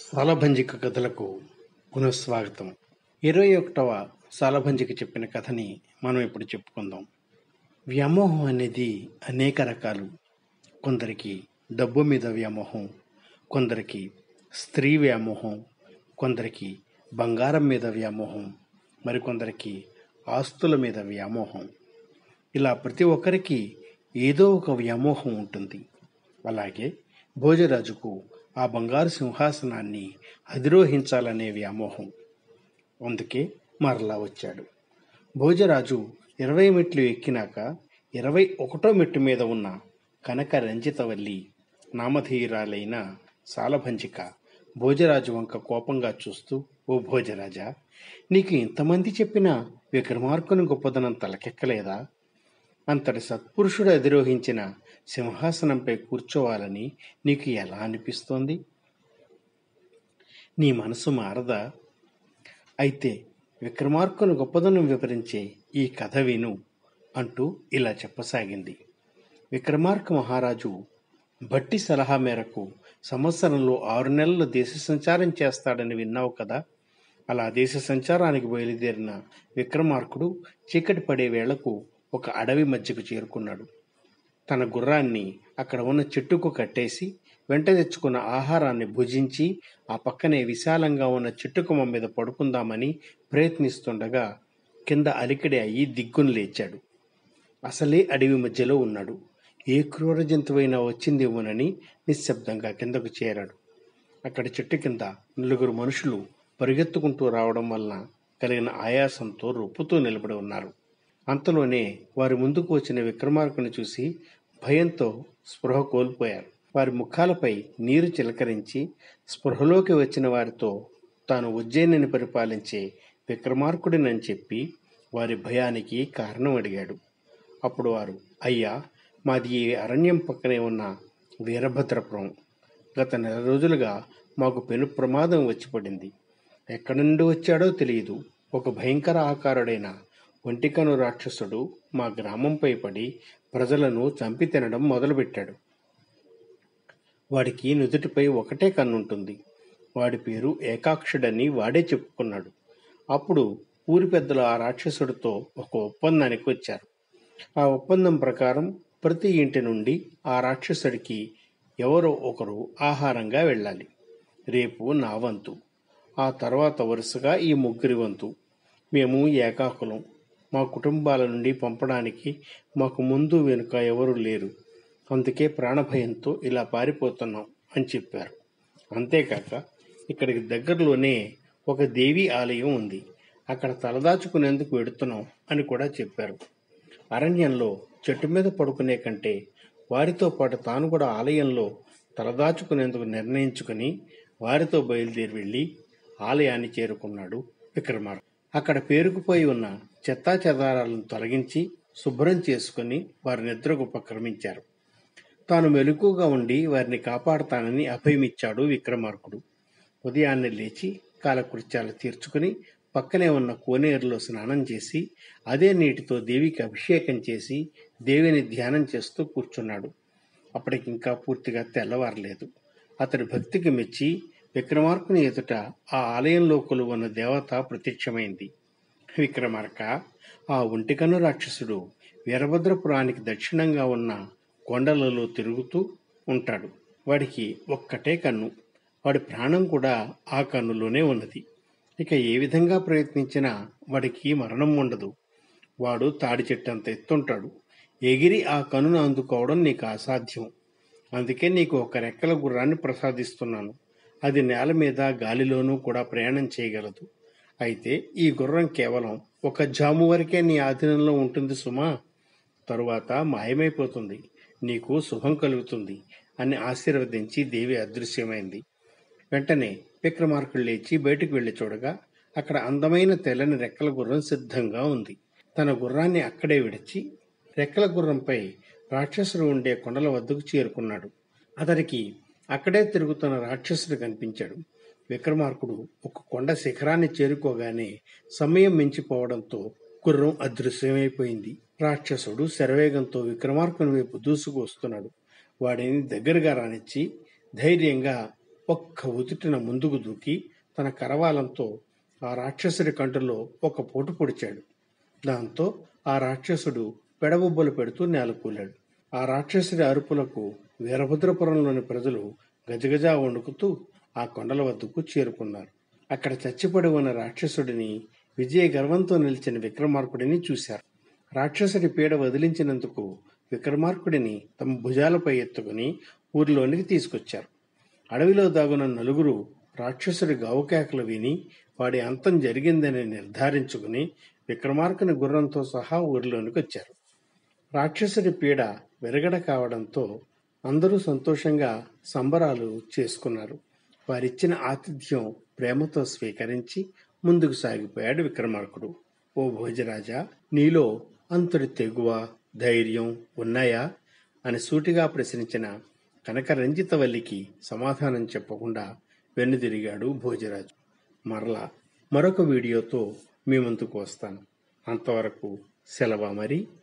సాలభంజిక కథలకు పునఃస్వాగతం ఇరవై ఒకటవ సాలభంజిక చెప్పిన కథని మనం ఇప్పుడు చెప్పుకుందాం వ్యామోహం అనేది అనేక రకాలు కొందరికి డబ్బు మీద వ్యామోహం కొందరికి స్త్రీ వ్యామోహం కొందరికి బంగారం మీద వ్యామోహం మరికొందరికి ఆస్తుల మీద వ్యామోహం ఇలా ప్రతి ఒక్కరికి ఏదో ఒక వ్యామోహం ఉంటుంది అలాగే భోజరాజుకు ఆ బంగారు సింహాసనాన్ని అధిరోహించాలనే వ్యామోహం అందుకే మరలా వచ్చాడు భోజరాజు ఇరవై మెట్లు ఎక్కినాక ఇరవై ఒకటో మెట్టు మీద ఉన్న కనక రంజితవల్లి నామధేయురాలైన సాలభంజిక భోజరాజు వంక కోపంగా చూస్తూ ఓ భోజరాజా నీకు ఇంతమంది చెప్పినా విక్రమార్కుని గొప్పదనం తలకెక్కలేదా అంతటి సత్పురుషుడు అధిరోహించిన సింహాసనంపై కూర్చోవాలని నీకు ఎలా అనిపిస్తోంది నీ మనసు మారదా అయితే విక్రమార్కుని గొప్పదనం వివరించే ఈ కథ విను అంటూ ఇలా చెప్పసాగింది విక్రమార్క మహారాజు భట్టి సలహా మేరకు సంవత్సరంలో ఆరు నెలలు దేశ సంచారం చేస్తాడని విన్నావు కదా అలా దేశ సంచారానికి బయలుదేరిన విక్రమార్కుడు చీకటి పడే వేళకు ఒక అడవి మధ్యకు చేరుకున్నాడు తన గుర్రాన్ని అక్కడ ఉన్న చెట్టుకు కట్టేసి వెంట తెచ్చుకున్న ఆహారాన్ని భుజించి ఆ పక్కనే విశాలంగా ఉన్న చెట్టు కొమ్మ మీద పడుకుందామని ప్రయత్నిస్తుండగా కింద అలికిడి అయ్యి దిగ్గును లేచాడు అసలే అడవి మధ్యలో ఉన్నాడు ఏ క్రూర జంతువైనా వచ్చిందేమోనని నిశ్శబ్దంగా కిందకు చేరాడు అక్కడ చెట్టు కింద నలుగురు మనుషులు పరిగెత్తుకుంటూ రావడం వలన కలిగిన ఆయాసంతో రొప్పుతూ నిలబడి ఉన్నారు అంతలోనే వారి ముందుకు వచ్చిన విక్రమార్కుని చూసి భయంతో స్పృహ కోల్పోయారు వారి ముఖాలపై నీరు చిలకరించి స్పృహలోకి వచ్చిన వారితో తాను ఉజ్జయినిని పరిపాలించే విక్రమార్కుడినని చెప్పి వారి భయానికి కారణం అడిగాడు అప్పుడు వారు అయ్యా మాది ఈ అరణ్యం పక్కనే ఉన్న వీరభద్రపురం గత నెల రోజులుగా మాకు పెను ప్రమాదం వచ్చి పడింది ఎక్కడి నుండి వచ్చాడో తెలియదు ఒక భయంకర ఆకారుడైన ఒంటికను రాక్షసుడు మా గ్రామంపై పడి ప్రజలను చంపి తినడం మొదలుపెట్టాడు వాడికి నుదుటిపై ఒకటే కన్నుంటుంది వాడి పేరు ఏకాక్షుడని వాడే చెప్పుకున్నాడు అప్పుడు ఊరి పెద్దలు ఆ రాక్షసుడితో ఒక ఒప్పందానికి వచ్చారు ఆ ఒప్పందం ప్రకారం ప్రతి ఇంటి నుండి ఆ రాక్షసుడికి ఎవరో ఒకరు ఆహారంగా వెళ్ళాలి రేపు నా వంతు ఆ తర్వాత వరుసగా ఈ ముగ్గురి వంతు మేము ఏకాకులం మా కుటుంబాల నుండి పంపడానికి మాకు ముందు వెనుక ఎవరు లేరు అందుకే ప్రాణభయంతో ఇలా పారిపోతున్నాం అని చెప్పారు అంతేకాక ఇక్కడికి దగ్గరలోనే ఒక దేవి ఆలయం ఉంది అక్కడ తలదాచుకునేందుకు వెడుతున్నాం అని కూడా చెప్పారు అరణ్యంలో చెట్టు మీద పడుకునే కంటే వారితో పాటు తాను కూడా ఆలయంలో తలదాచుకునేందుకు నిర్ణయించుకుని వారితో బయలుదేరి వెళ్ళి ఆలయాన్ని చేరుకున్నాడు విక్రమార్క అక్కడ పేరుకుపోయి ఉన్న చెత్తా చెదారాలను తొలగించి శుభ్రం చేసుకుని వారి నిద్రకు ఉపక్రమించారు తాను మెలకుగా ఉండి వారిని కాపాడతానని అభయమిచ్చాడు విక్రమార్కుడు ఉదయాన్నే లేచి కాలకృత్యాలు తీర్చుకుని పక్కనే ఉన్న కోనేరులో స్నానం చేసి అదే నీటితో దేవికి అభిషేకం చేసి దేవిని ధ్యానం చేస్తూ కూర్చున్నాడు అప్పటికింకా పూర్తిగా తెల్లవారలేదు అతడి భక్తికి మెచ్చి విక్రమార్కుని ఎదుట ఆ ఆలయంలో కొలువన్న దేవత ప్రత్యక్షమైంది విక్రమార్క ఆ ఒంటికన్ను రాక్షసుడు వీరభద్రపురానికి దక్షిణంగా ఉన్న కొండలలో తిరుగుతూ ఉంటాడు వాడికి ఒక్కటే కన్ను వాడి ప్రాణం కూడా ఆ కన్నులోనే ఉన్నది ఇక ఏ విధంగా ప్రయత్నించినా వాడికి మరణం ఉండదు వాడు తాడి చెట్టంత ఎత్తుంటాడు ఎగిరి ఆ కన్నును అందుకోవడం నీకు అసాధ్యం అందుకే నీకు ఒక రెక్కల గుర్రాన్ని ప్రసాదిస్తున్నాను అది నేల మీద గాలిలోనూ కూడా ప్రయాణం చేయగలదు అయితే ఈ గుర్రం కేవలం ఒక జాము వరకే నీ ఆధీనంలో ఉంటుంది సుమా తరువాత మాయమైపోతుంది నీకు శుభం కలుగుతుంది అని ఆశీర్వదించి దేవి అదృశ్యమైంది వెంటనే విక్రమార్కుడు లేచి బయటకు వెళ్లి చూడగా అక్కడ అందమైన తెల్లని రెక్కల గుర్రం సిద్ధంగా ఉంది తన గుర్రాన్ని అక్కడే విడిచి రెక్కల గుర్రంపై రాక్షసుడు ఉండే కొండల వద్దకు చేరుకున్నాడు అతనికి అక్కడే తిరుగుతున్న రాక్షసుడు కనిపించాడు విక్రమార్కుడు ఒక కొండ శిఖరాన్ని చేరుకోగానే సమయం మించిపోవడంతో గుర్రం అదృశ్యమైపోయింది రాక్షసుడు శరవేగంతో విక్రమార్కుని వైపు దూసుకు వస్తున్నాడు వాడిని దగ్గరగా రానిచ్చి ధైర్యంగా ఒక్క ఉతుటిన ముందుకు దూకి తన కరవాలంతో ఆ రాక్షసుడి కంటిలో ఒక పోటు పొడిచాడు దాంతో ఆ రాక్షసుడు పెడబొబ్బలు పెడుతూ నేలకూలాడు ఆ రాక్షసుడి అరుపులకు వీరభద్రపురంలోని ప్రజలు గజగజా వణుకుతూ ఆ కొండల వద్దకు చేరుకున్నారు అక్కడ చచ్చిపడి ఉన్న రాక్షసుడిని విజయ గర్వంతో నిలిచిన విక్రమార్కుడిని చూశారు రాక్షసుడి పీడ వదిలించినందుకు విక్రమార్కుడిని తమ భుజాలపై ఎత్తుకుని ఊరిలోనికి తీసుకొచ్చారు అడవిలో దాగున్న నలుగురు రాక్షసుడి గావుకేకలు విని వాడి అంతం జరిగిందని నిర్ధారించుకుని విక్రమార్కుని గుర్రంతో సహా ఊరిలోనికి వచ్చారు రాక్షసుడి పీడ విరగడ కావడంతో అందరూ సంతోషంగా సంబరాలు చేసుకున్నారు వారిచ్చిన ఆతిథ్యం ప్రేమతో స్వీకరించి ముందుకు సాగిపోయాడు విక్రమార్కుడు ఓ భోజరాజా నీలో అంతటి తెగువ ధైర్యం ఉన్నాయా అని సూటిగా ప్రశ్నించిన కనక రంజితవల్లికి సమాధానం చెప్పకుండా వెన్నుదిరిగాడు భోజరాజు మరలా మరొక వీడియోతో మీ ముందుకు వస్తాను అంతవరకు సెలవా మరి